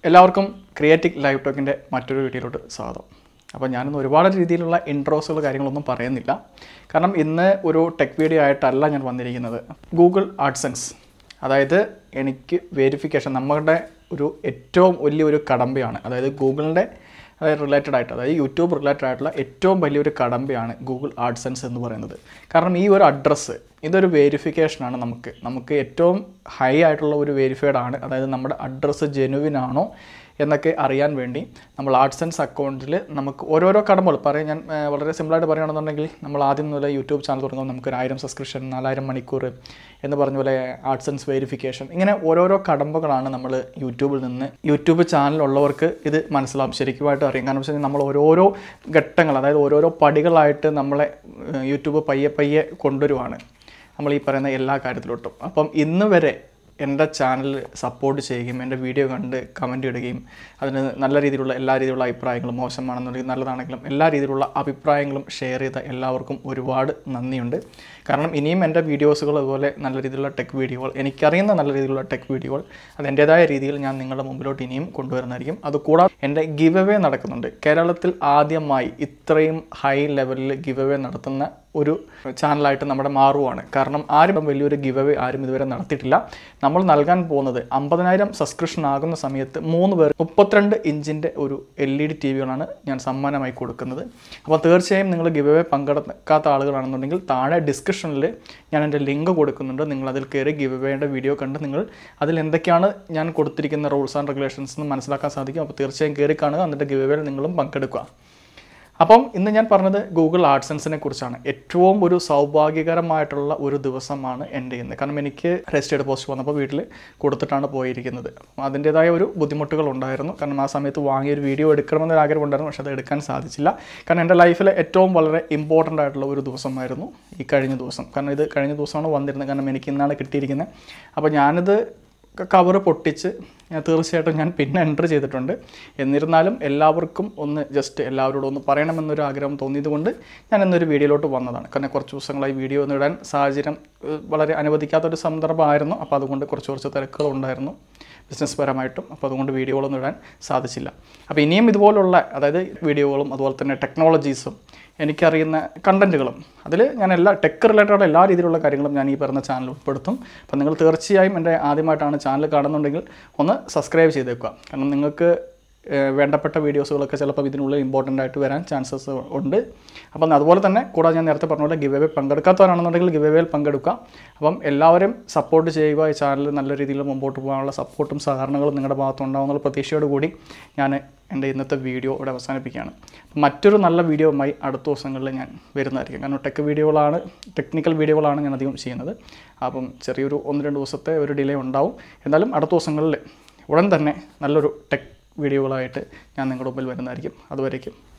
എല്ലാവർക്കും creative live ടോക്കിൻ്റെ മറ്റൊരു വീഡിയോയിലോട്ട് സ്വാഗതം അപ്പോൾ ഞാനിന്ന് ഒരുപാട് രീതിയിലുള്ള ഇൻട്രോസുകൾ കാര്യങ്ങളൊന്നും പറയുന്നില്ല കാരണം ഇന്ന് ഒരു ടെക് വീഡിയോ ആയിട്ടല്ല ഞാൻ വന്നിരിക്കുന്നത് ഗൂഗിൾ ആഡ്സൻസ് അതായത് എനിക്ക് വെരിഫിക്കേഷൻ നമ്മുടെ ഒരു ഏറ്റവും വലിയൊരു കടമ്പയാണ് അതായത് ഗൂഗിളിൻ്റെ അതായത് റിലേറ്റഡ് ആയിട്ട് അതായത് യൂട്യൂബ് റിലേറ്റഡ് ആയിട്ടുള്ള ഏറ്റവും വലിയൊരു കടമ്പയാണ് ഗൂഗിൾ ആഡ്സൻസ് എന്ന് പറയുന്നത് കാരണം ഈ ഒരു അഡ്രസ്സ് ഇതൊരു വെരിഫിക്കേഷനാണ് നമുക്ക് നമുക്ക് ഏറ്റവും ഹൈ ആയിട്ടുള്ള ഒരു വെരിഫൈഡ് ആണ് അതായത് നമ്മുടെ അഡ്രസ്സ് ജെനുവിൻ ആണോ എന്നൊക്കെ അറിയാൻ വേണ്ടി നമ്മൾ ആഡ്സൻസ് അക്കൗണ്ടിൽ നമുക്ക് ഓരോരോ കടമ്പകൾ പറയാം ഞാൻ ആ, വളരെ സിമ്പിളായിട്ട് പറയുകയാണെന്നുണ്ടെങ്കിൽ നമ്മൾ ആദ്യം മുതൽ യൂട്യൂബ് ചാനൽ തുടങ്ങുമ്പോൾ നമുക്ക് ഒരു ആയിരം സബ്സ്ക്രിപ്ഷൻ നാലായിരം മണിക്കൂർ എന്ന് പറഞ്ഞ പോലെ ആഡ്സൻസ് വെരിഫിക്കേഷൻ ഇങ്ങനെ ഓരോരോ കടമ്പകളാണ് നമ്മൾ യൂട്യൂബിൽ നിന്ന് യൂട്യൂബ് ചാനലുള്ളവർക്ക് ഇത് മനസ്സിലാവും ശരിക്കുമായിട്ട് അറിയാം കാരണം വെച്ചാൽ നമ്മൾ ഓരോരോ ഘട്ടങ്ങൾ അതായത് ഓരോരോ പടികളായിട്ട് നമ്മളെ ഏഹ്, യൂട്യൂബ് പയ്യെ പയ്യെ കൊണ്ടുവരുവാണ് നമ്മൾ ഈ പറയുന്ന എല്ലാ കാര്യത്തിലോട്ടും അപ്പം ഇന്ന് വരെ എൻ്റെ ചാനൽ സപ്പോർട്ട് ചെയ്യുകയും എൻ്റെ വീഡിയോ കണ്ട് കമൻറ്റ് ഇടുകയും അതിന് നല്ല രീതിയിലുള്ള എല്ലാ രീതിയിലുള്ള അഭിപ്രായങ്ങളും മോശമാണെന്നുണ്ടെങ്കിൽ നല്ലതാണെങ്കിലും എല്ലാ രീതിയിലുള്ള അഭിപ്രായങ്ങളും ഷെയർ ചെയ്ത എല്ലാവർക്കും ഒരുപാട് നന്ദിയുണ്ട് കാരണം ഇനിയും എൻ്റെ വീഡിയോസുകൾ അതുപോലെ നല്ല രീതിയിലുള്ള ടെക് വീഡിയോകൾ എനിക്കറിയുന്ന നല്ല രീതിയിലുള്ള ടെക് വീഡിയോകൾ അത് എൻ്റേതായ രീതിയിൽ ഞാൻ നിങ്ങളുടെ മുമ്പിലോട്ട് ഇനിയും കൊണ്ടുവരുന്നതായിരിക്കും അതുകൂടാതെ എൻ്റെ ഗിവ് അവേ നടക്കുന്നുണ്ട് കേരളത്തിൽ ആദ്യമായി ഇത്രയും ഹൈ ലെവലിൽ ഗിവ് അവേ നടത്തുന്ന ഒരു ചാനലായിട്ട് നമ്മുടെ മാറുവാണ് കാരണം ആരും വലിയൊരു ഗിവ് അവേ ആരും ഇതുവരെ നടത്തിയിട്ടില്ല നമ്മൾ നൽകാൻ പോകുന്നത് അമ്പതിനായിരം സബ്സ്ക്രിപ്ഷൻ ആകുന്ന സമയത്ത് മൂന്ന് പേർ മുപ്പത്തിരണ്ട് ഇഞ്ചിൻ്റെ ഒരു എൽ ഇ ഡി ടി വികളാണ് ഞാൻ സമ്മാനമായി കൊടുക്കുന്നത് അപ്പോൾ തീർച്ചയായും നിങ്ങൾ ഗിവ് അവേ പങ്കെടുക്കാത്ത ആളുകളാണെന്നുണ്ടെങ്കിൽ താഴെ ഡിസ്ക്രിപ്ഷനിൽ ഞാൻ എൻ്റെ ലിങ്ക് കൊടുക്കുന്നുണ്ട് നിങ്ങൾ അതിൽ കയറി ഗിവ് അവേയുടെ വീഡിയോ കണ്ട് നിങ്ങൾ അതിൽ എന്തൊക്കെയാണ് ഞാൻ കൊടുത്തിരിക്കുന്ന റൂൾസ് ആൻഡ് റെഗുലേഷൻസ് എന്ന് മനസ്സിലാക്കാൻ സാധിക്കും അപ്പോൾ തീർച്ചയായും കയറി കാണുക എന്നിട്ട് ഗിവ് അവേയിൽ നിങ്ങളും പങ്കെടുക്കുക അപ്പം ഇന്ന് ഞാൻ പറഞ്ഞത് ഗൂഗിൾ ആഡ്സൻസിനെ കുറിച്ചാണ് ഏറ്റവും ഒരു സൗഭാഗ്യകരമായിട്ടുള്ള ഒരു ദിവസമാണ് എൻ്റെ ഇന്ന് കാരണം എനിക്ക് രജിസ്റ്റേർഡ് പോസ്റ്റ് വന്നപ്പോൾ വീട്ടിൽ കൊടുത്തിട്ടാണ് പോയിരിക്കുന്നത് അപ്പം അതിൻ്റേതായ ഒരു ബുദ്ധിമുട്ടുകൾ ഉണ്ടായിരുന്നു കാരണം ആ സമയത്ത് വാങ്ങിയ ഒരു വീഡിയോ എടുക്കണമെന്നൊരു ആഗ്രഹം ഉണ്ടായിരുന്നു പക്ഷേ അത് എടുക്കാൻ സാധിച്ചില്ല കാരണം എൻ്റെ ലൈഫിലെ ഏറ്റവും വളരെ ഇമ്പോർട്ടൻ്റ് ആയിട്ടുള്ള ഒരു ദിവസമായിരുന്നു ഈ കഴിഞ്ഞ ദിവസം കാരണം ഇത് കഴിഞ്ഞ ദിവസമാണ് വന്നിരുന്നത് കാരണം എനിക്ക് ഇന്നാണ് കിട്ടിയിരിക്കുന്നത് അപ്പോൾ ഞാനിത് കവറ് പൊട്ടിച്ച് ഞാൻ തീർച്ചയായിട്ടും ഞാൻ പിന്നെ എൻ്റർ ചെയ്തിട്ടുണ്ട് എന്നിരുന്നാലും എല്ലാവർക്കും ഒന്ന് ജസ്റ്റ് എല്ലാവരോടും ഒന്ന് പറയണമെന്നൊരു ആഗ്രഹം തോന്നിയതുകൊണ്ട് ഞാൻ ഇന്നൊരു വീഡിയോയിലോട്ട് വന്നതാണ് കാരണം കുറച്ച് ദിവസങ്ങളായി വീഡിയോ ഒന്നും ഇടാൻ സാഹചര്യം ഏഹ്, വളരെ അനുവദിക്കാത്തൊരു സന്ദർഭമായിരുന്നു അപ്പോൾ അതുകൊണ്ട് കുറച്ച് കുറച്ച് തിരക്കുകളുണ്ടായിരുന്നു ബിസിനസ് പരമായിട്ടും അപ്പോൾ അതുകൊണ്ട് വീഡിയോകളൊന്നും ഇടാൻ സാധിച്ചില്ല അപ്പോൾ ഇനിയും ഇതുപോലുള്ള അതായത് വീഡിയോകളും അതുപോലെ തന്നെ ടെക്നോളജീസും എനിക്കറിയുന്ന കണ്ടൻറ്റുകളും അതിൽ ഞാൻ എല്ലാ ടെക് റിലേറ്റഡ് എല്ലാ രീതിയിലുള്ള കാര്യങ്ങളും ഞാൻ ഈ പറഞ്ഞ ചാനൽ ഉൾപ്പെടുത്തും അപ്പോൾ നിങ്ങൾ തീർച്ചയായും എൻ്റെ ആദ്യമായിട്ടാണ് ചാനൽ കാണുന്നുണ്ടെങ്കിൽ ഒന്ന് സബ്സ്ക്രൈബ് ചെയ്തേക്കുക കാരണം നിങ്ങൾക്ക് ഏഹ്, വേണ്ടപ്പെട്ട വീഡിയോസുകളൊക്കെ ചിലപ്പോൾ ഇതിനുള്ളിൽ ഇമ്പോർട്ടൻ്റ് ആയിട്ട് വരാൻ ചാൻസസ് ഉണ്ട് അപ്പം അതുപോലെ തന്നെ കൂടാതെ ഞാൻ നേരത്തെ പറഞ്ഞ പോലെ ഗിവ് അവേ പങ്കെടുക്കാത്തവരാണെന്നുണ്ടെങ്കിൽ ഗിവ് അവേയിൽ പങ്കെടുക്കുക അപ്പം എല്ലാവരും സപ്പോർട്ട് ചെയ്യുക ഈ ചാനൽ നല്ല രീതിയിൽ മുമ്പോട്ട് പോകാനുള്ള സപ്പോർട്ടും സഹകരണങ്ങളും നിങ്ങളുടെ ഭാഗത്ത് ഉണ്ടാകുന്നുള്ള പ്രതീക്ഷയോട് കൂടി ഞാൻ എൻ്റെ ഇന്നത്തെ വീഡിയോ ഇവിടെ അവസാനിപ്പിക്കുകയാണ് മറ്റൊരു നല്ല വീഡിയോയുമായി അടുത്ത ദിവസങ്ങളിൽ ഞാൻ വരുന്നതായിരിക്കും കാരണം ടെക് വീഡിയോകളാണ് ടെക്നിക്കൽ വീഡിയോകളാണ് ഞാൻ അധികം ചെയ്യുന്നത് അപ്പം ചെറിയൊരു ഒന്ന് രണ്ട് ദിവസത്തെ ഒരു ഡിലേ ഉണ്ടാവും എന്നാലും അടുത്ത ദിവസങ്ങളിൽ ഉടൻ തന്നെ നല്ലൊരു ടെക് വീഡിയോകളായിട്ട് ഞാൻ നിങ്ങളുടെ മുമ്പിൽ വരുന്നതായിരിക്കും അതുവരേക്കും